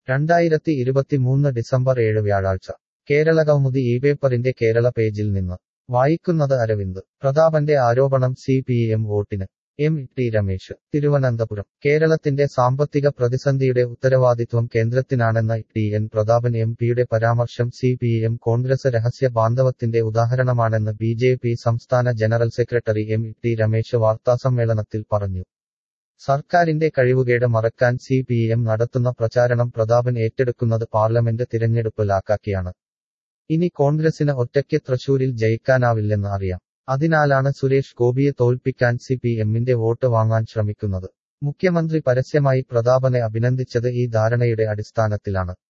രണ്ടായിരത്തി ഇരുപത്തിമൂന്ന് ഡിസംബർ ഏഴ് വ്യാഴാഴ്ച കേരളകൗമുദി ഈ പേപ്പറിന്റെ കേരള പേജിൽ നിന്ന് വായിക്കുന്നത് അരവിന്ദ് പ്രതാപന്റെ ആരോപണം സി പി എം വോട്ടിന് എം ടി രമേശ് തിരുവനന്തപുരം കേരളത്തിന്റെ സാമ്പത്തിക പ്രതിസന്ധിയുടെ ഉത്തരവാദിത്വം കേന്ദ്രത്തിനാണെന്ന ടി എൻ പ്രതാപൻ എം പിയുടെ പരാമർശം സി പി എം കോൺഗ്രസ് രഹസ്യ ബാന്ധവത്തിന്റെ ഉദാഹരണമാണെന്ന് ബി ജെ പി സംസ്ഥാന general secretary M T Ramesh വാർത്താസമ്മേളനത്തിൽ പറഞ്ഞു സർക്കാരിന്റെ കഴിവുകേട് മറക്കാൻ സി പി എം നടത്തുന്ന പ്രചാരണം പ്രതാപൻ ഏറ്റെടുക്കുന്നത് പാർലമെന്റ് തിരഞ്ഞെടുപ്പ് ലാക്കാക്കിയാണ് ഇനി കോൺഗ്രസിന് ഒറ്റയ്ക്ക് തൃശൂരിൽ ജയിക്കാനാവില്ലെന്ന് അറിയാം അതിനാലാണ് സുരേഷ് ഗോപിയെ തോൽപ്പിക്കാൻ സി പി എമ്മിന്റെ വോട്ട് വാങ്ങാൻ ശ്രമിക്കുന്നത് മുഖ്യമന്ത്രി പരസ്യമായി പ്രതാപനെ അഭിനന്ദിച്ചത് ഈ ധാരണയുടെ അടിസ്ഥാനത്തിലാണ്